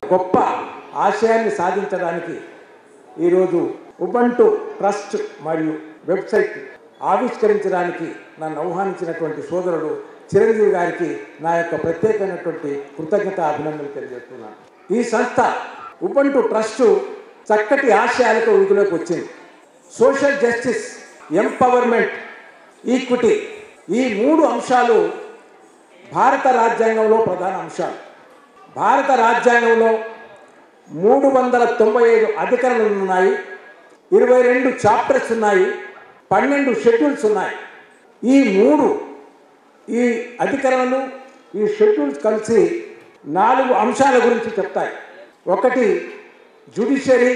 గొప్ప ఆశయాన్ని సాధించడానికి ఈరోజు ఉబంటు ట్రస్ట్ మరియు వెబ్సైట్ ఆవిష్కరించడానికి నన్ను ఆహ్వానించినటువంటి సోదరుడు చిరంజీవి గారికి నా యొక్క ప్రత్యేకమైనటువంటి కృతజ్ఞత అభినందనలు తెలియజేస్తున్నాను ఈ సంస్థ ఉబంటు ట్రస్ట్ చక్కటి ఆశయాలతో వీధిలోకి వచ్చింది సోషల్ జస్టిస్ ఎంపవర్మెంట్ ఈక్విటీ ఈ మూడు అంశాలు భారత రాజ్యాంగంలో ప్రధాన అంశాలు భారత రాజ్యాంగంలో మూడు వందల తొంభై ఐదు అధికరణలు ఉన్నాయి ఇరవై రెండు చాప్టర్స్ ఉన్నాయి పన్నెండు షెడ్యూల్స్ ఉన్నాయి ఈ మూడు ఈ అధికరణలు ఈ షెడ్యూల్స్ కలిసి నాలుగు అంశాల గురించి చెప్తాయి ఒకటి జుడిషియరీ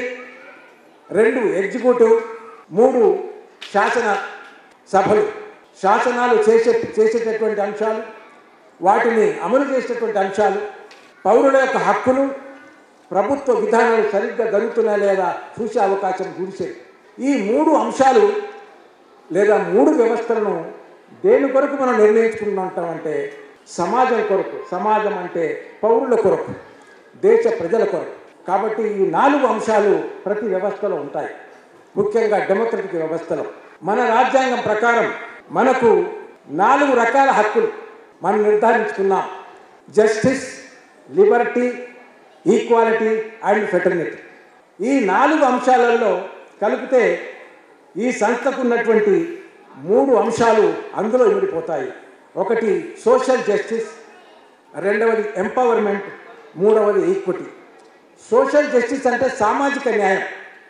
రెండు ఎగ్జిక్యూటివ్ మూడు శాసన సభలు శాసనాలు చేసే చేసేటటువంటి అంశాలు వాటిని అమలు చేసేటువంటి అంశాలు పౌరుల యొక్క హక్కులు ప్రభుత్వ విధానాలు సరిగ్గా జరుగుతున్నాయా లేదా చూసే అవకాశం గురిసేది ఈ మూడు అంశాలు లేదా మూడు వ్యవస్థలను దేని కొరకు మనం నిర్ణయించుకుంటామంటే సమాజం కొరకు సమాజం అంటే పౌరుల కొరకు దేశ ప్రజల కొరకు కాబట్టి ఈ నాలుగు అంశాలు ప్రతి వ్యవస్థలో ఉంటాయి ముఖ్యంగా డెమోక్రటిక్ వ్యవస్థలో మన రాజ్యాంగం ప్రకారం మనకు నాలుగు రకాల హక్కులు మనం నిర్ధారించుకున్నాం justice liberty equality and fraternity ఈ నాలుగు అంశాలలో కలిపితే ఈ సంస్థకు ఉన్నటువంటి మూడు అంశాలు అందులో ఇమిడిపోతాయి ఒకటి సోషల్ జస్టిస్ రెండవది ఎంపవర్మెంట్ మూడవది ఈక్విటీ సోషల్ జస్టిస్ అంటే సామాజిక న్యాయం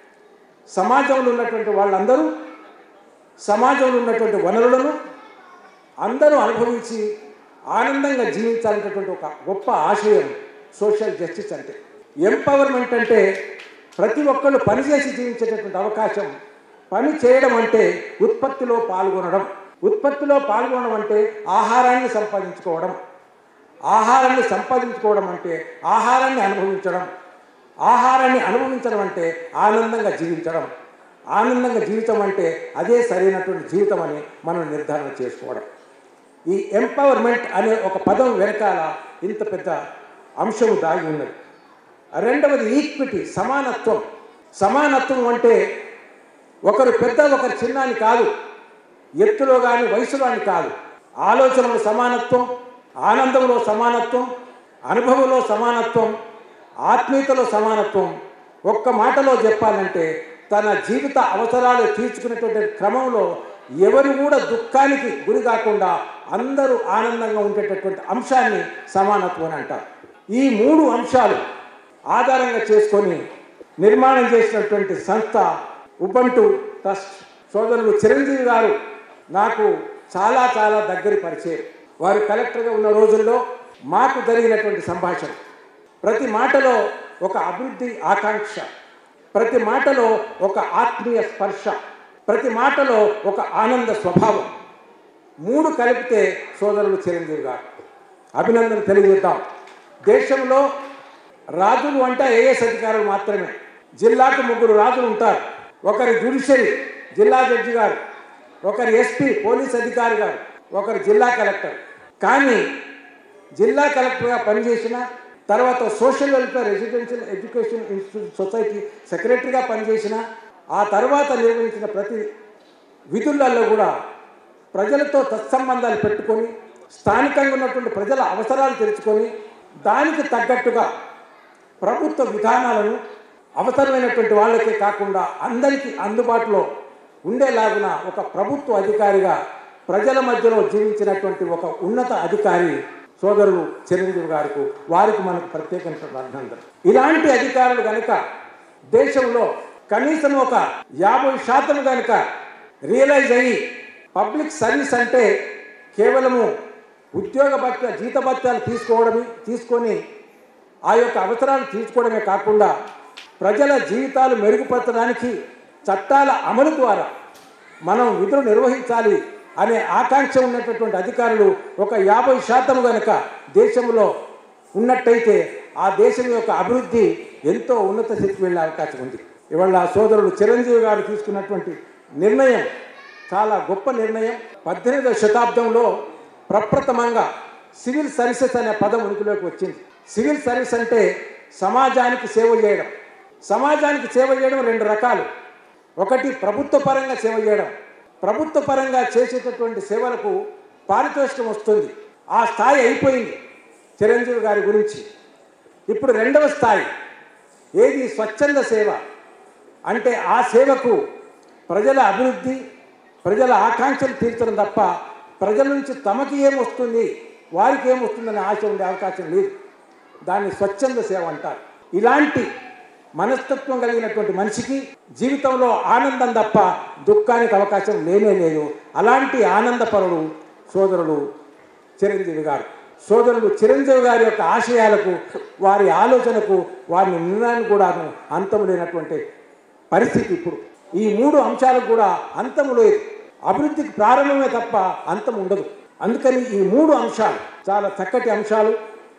సమాజంలో ఉన్నటువంటి వాళ్ళందరూ సమాజంలో ఉన్నటువంటి వనరులను అందరూ అనుభవించి ఆనందంగా జీవించాలనేటటువంటి ఒక గొప్ప ఆశయం సోషల్ జస్టిస్ అంటే ఎంపవర్మెంట్ అంటే ప్రతి ఒక్కళ్ళు పనిచేసి జీవించేటటువంటి అవకాశం పని చేయడం అంటే ఉత్పత్తిలో పాల్గొనడం ఉత్పత్తిలో పాల్గొనడం అంటే ఆహారాన్ని సంపాదించుకోవడం ఆహారాన్ని సంపాదించుకోవడం అంటే ఆహారాన్ని అనుభవించడం ఆహారాన్ని అనుభవించడం అంటే ఆనందంగా జీవించడం ఆనందంగా జీవితం అంటే అదే సరైనటువంటి జీవితం అని మనం నిర్ధారణ చేసుకోవడం ఈ ఎంపవర్మెంట్ అనే ఒక పదం వెనకాల ఇంత పెద్ద అంశము దాగి ఉన్నది రెండవది ఈక్విటీ సమానత్వం సమానత్వం అంటే ఒకరు పెద్ద ఒకరు చిన్న అని కాదు ఎత్తులో కానీ వయసులో అని కాదు ఆలోచనలో సమానత్వం ఆనందంలో సమానత్వం అనుభవంలో సమానత్వం ఆత్మీయతలో సమానత్వం ఒక్క మాటలో చెప్పాలంటే తన జీవిత అవసరాలు తీర్చుకునేటువంటి క్రమంలో ఎవరు కూడా దుఃఖానికి గురి కాకుండా అందరూ ఆనందంగా ఉండేటటువంటి అంశాన్ని సమానత్వం అని అంటారు ఈ మూడు అంశాలు ఆధారంగా చేసుకొని నిర్మాణం చేసినటువంటి సంస్థ ఉబంటు ట్రస్ట్ సోదరులు చిరంజీవి గారు నాకు చాలా చాలా దగ్గరి పరిచయం వారు కలెక్టర్గా ఉన్న రోజుల్లో మాకు జరిగినటువంటి సంభాషణ ప్రతి మాటలో ఒక అభివృద్ధి ఆకాంక్ష ప్రతి మాటలో ఒక ఆత్మీయ స్పర్శ ప్రతి మాటలో ఒక ఆనంద స్వభావం మూడు కలిపితే సోదరులు చిరంజీవి గారు అభినందన తెలియజేద్దాం దేశంలో రాజులు అంటే ఏఎస్ అధికారులు మాత్రమే జిల్లాకు ముగ్గురు రాజులు ఉంటారు ఒకరి జ్యుడిషియరీ జిల్లా జడ్జి గారు ఒకరు ఎస్పీ పోలీస్ అధికారి గారు ఒకరు జిల్లా కలెక్టర్ కానీ జిల్లా కలెక్టర్గా పనిచేసిన తర్వాత social welfare residential education institute society సెక్రటరీగా పనిచేసిన ఆ తర్వాత నిర్వహించిన ప్రతి విధులలో కూడా ప్రజలతో తత్సంబంధాలు పెట్టుకొని స్థానికంగా ఉన్నటువంటి ప్రజల అవసరాలు తెలుసుకొని దానికి తగ్గట్టుగా ప్రభుత్వ విధానాలను అవసరమైనటువంటి వాళ్ళకే కాకుండా అందరికీ అందుబాటులో ఉండేలాగున ఒక ప్రభుత్వ అధికారిగా ప్రజల మధ్యలో జీవించినటువంటి ఒక ఉన్నత అధికారి సోదరులు చిరంజీవి గారికి వారికి మనకు ప్రత్యేకమైన అభినందన ఇలాంటి అధికారులు కనుక దేశంలో కనీసం ఒక యాభై శాతం కనుక రియలైజ్ అయ్యి పబ్లిక్ సర్వీస్ అంటే కేవలము ఉద్యోగ భత్య జీత భత్యాలు తీసుకోవడమే తీసుకొని ఆ యొక్క అవసరాలు తీర్చుకోవడమే కాకుండా ప్రజల జీవితాలు మెరుగుపరచడానికి చట్టాల అమలు ద్వారా మనం విధులు నిర్వహించాలి అనే ఆకాంక్ష ఉన్నటువంటి అధికారులు ఒక యాభై శాతం కనుక దేశంలో ఉన్నట్టయితే ఆ దేశం యొక్క అభివృద్ధి ఎంతో ఉన్నత స్థితికి వెళ్ళే అవకాశం ఉంది ఇవాళ సోదరుడు చిరంజీవి గారు తీసుకున్నటువంటి నిర్ణయం చాలా గొప్ప నిర్ణయం పద్దెనిమిదవ శతాబ్దంలో ప్రప్రథమంగా సివిల్ సర్వీసెస్ అనే పదం ఉనికిలోకి వచ్చింది సివిల్ సర్వీస్ అంటే సమాజానికి సేవ చేయడం సమాజానికి సేవ చేయడం రెండు రకాలు ఒకటి ప్రభుత్వ పరంగా సేవ చేయడం ప్రభుత్వ పరంగా చేసేటటువంటి సేవలకు పారితోషికం వస్తుంది ఆ స్థాయి అయిపోయింది చిరంజీవి గారి గురించి ఇప్పుడు రెండవ స్థాయి ఏది స్వచ్ఛంద సేవ అంటే ఆ సేవకు ప్రజల అభివృద్ధి ప్రజల ఆకాంక్షలు తీర్చడం తప్ప ప్రజల నుంచి తమకి ఏం వస్తుంది వారికి ఏం వస్తుందనే ఆశ ఉండే అవకాశం లేదు దాన్ని స్వచ్ఛంద సేవ అంటారు ఇలాంటి మనస్తత్వం కలిగినటువంటి మనిషికి జీవితంలో ఆనందం తప్ప దుఃఖానికి అవకాశం లేనే లేదు అలాంటి ఆనందపరుడు సోదరుడు చిరంజీవి గారు సోదరుడు చిరంజీవి గారి యొక్క ఆశయాలకు వారి ఆలోచనకు వారి నిర్ణయానికి కూడా అంతం లేనటువంటి పరిస్థితి ఇప్పుడు ఈ మూడు అంశాలకు కూడా అంతం లేదు అభివృద్ధికి ప్రారంభమే తప్ప అంతం ఉండదు అందుకని ఈ మూడు అంశాలు చాలా చక్కటి అంశాలు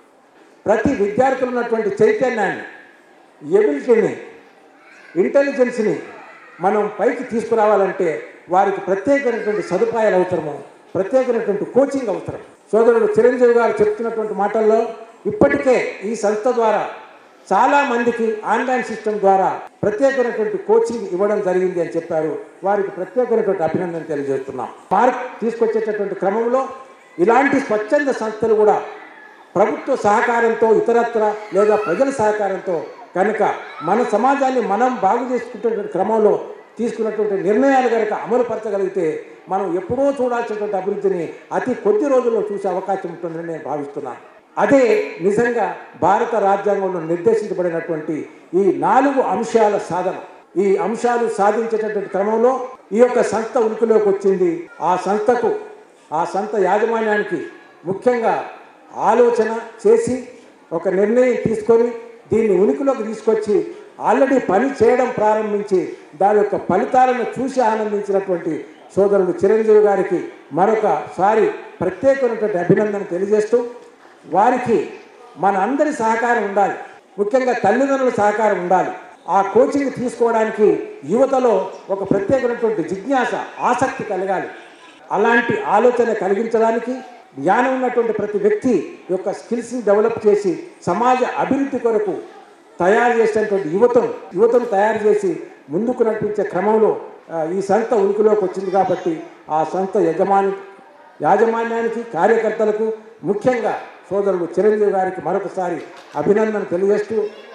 ప్రతి విద్యార్థులు ఉన్నటువంటి చైతన్యాన్ని ఎబిలిటీని ఇంటెలిజెన్స్ని మనం పైకి తీసుకురావాలంటే వారికి ప్రత్యేకమైనటువంటి సదుపాయాలు అవసరము ప్రత్యేకమైనటువంటి కోచింగ్ అవసరం సోదరుడు చిరంజీవి గారు చెప్తున్నటువంటి మాటల్లో ఇప్పటికే ఈ సంస్థ ద్వారా చాలా మందికి ఆన్లైన్ సిస్టమ్ ద్వారా ప్రత్యేకమైనటువంటి కోచింగ్ ఇవ్వడం జరిగింది అని చెప్పారు వారికి ప్రత్యేకమైనటువంటి అభినందన తెలియజేస్తున్నాం మార్క్ తీసుకొచ్చేటటువంటి క్రమంలో ఇలాంటి స్వచ్ఛంద సంస్థలు కూడా ప్రభుత్వ సహకారంతో ఇతరత్ర లేదా ప్రజల సహకారంతో కనుక మన సమాజాన్ని మనం బాగు చేసుకునేటువంటి క్రమంలో తీసుకున్నటువంటి నిర్ణయాలు కనుక అమలుపరచగలిగితే మనం ఎప్పుడో చూడాల్సినటువంటి అభివృద్ధిని అతి కొద్ది రోజుల్లో చూసే అవకాశం ఉంటుందని నేను భావిస్తున్నాను అదే నిజంగా భారత రాజ్యాంగంలో నిర్దేశించబడినటువంటి ఈ నాలుగు అంశాల సాధన ఈ అంశాలు సాధించేటటువంటి క్రమంలో ఈ యొక్క సంస్థ ఉనికిలోకి వచ్చింది ఆ సంస్థకు ఆ సంస్థ యాజమాన్యానికి ముఖ్యంగా ఆలోచన చేసి ఒక నిర్ణయం తీసుకొని దీన్ని ఉనికిలోకి తీసుకొచ్చి ఆల్రెడీ పని చేయడం ప్రారంభించి దాని యొక్క ఫలితాలను చూసి ఆనందించినటువంటి సోదరుడు చిరంజీవి గారికి మరొకసారి ప్రత్యేకమైనటువంటి అభినందన తెలియజేస్తూ వారికి మన అందరి సహకారం ఉండాలి ముఖ్యంగా తల్లిదండ్రుల సహకారం ఉండాలి ఆ కోచింగ్ తీసుకోవడానికి యువతలో ఒక ప్రత్యేకమైనటువంటి జిజ్ఞాస ఆసక్తి కలగాలి అలాంటి ఆలోచన కలిగించడానికి జ్ఞానం ఉన్నటువంటి ప్రతి వ్యక్తి యొక్క స్కిల్స్ని డెవలప్ చేసి సమాజ అభివృద్ధి కొరకు తయారు చేసినటువంటి యువతను యువతను తయారు చేసి ముందుకు నడిపించే క్రమంలో ఆ, ఈ సంస్థ ఉనికిలోకి వచ్చింది కాబట్టి ఆ సంస్థ యజమాని యాజమాన్యానికి కార్యకర్తలకు ముఖ్యంగా సోదరుడు చిరంజీవి గారికి మరొకసారి అభినందన తెలియజేస్తూ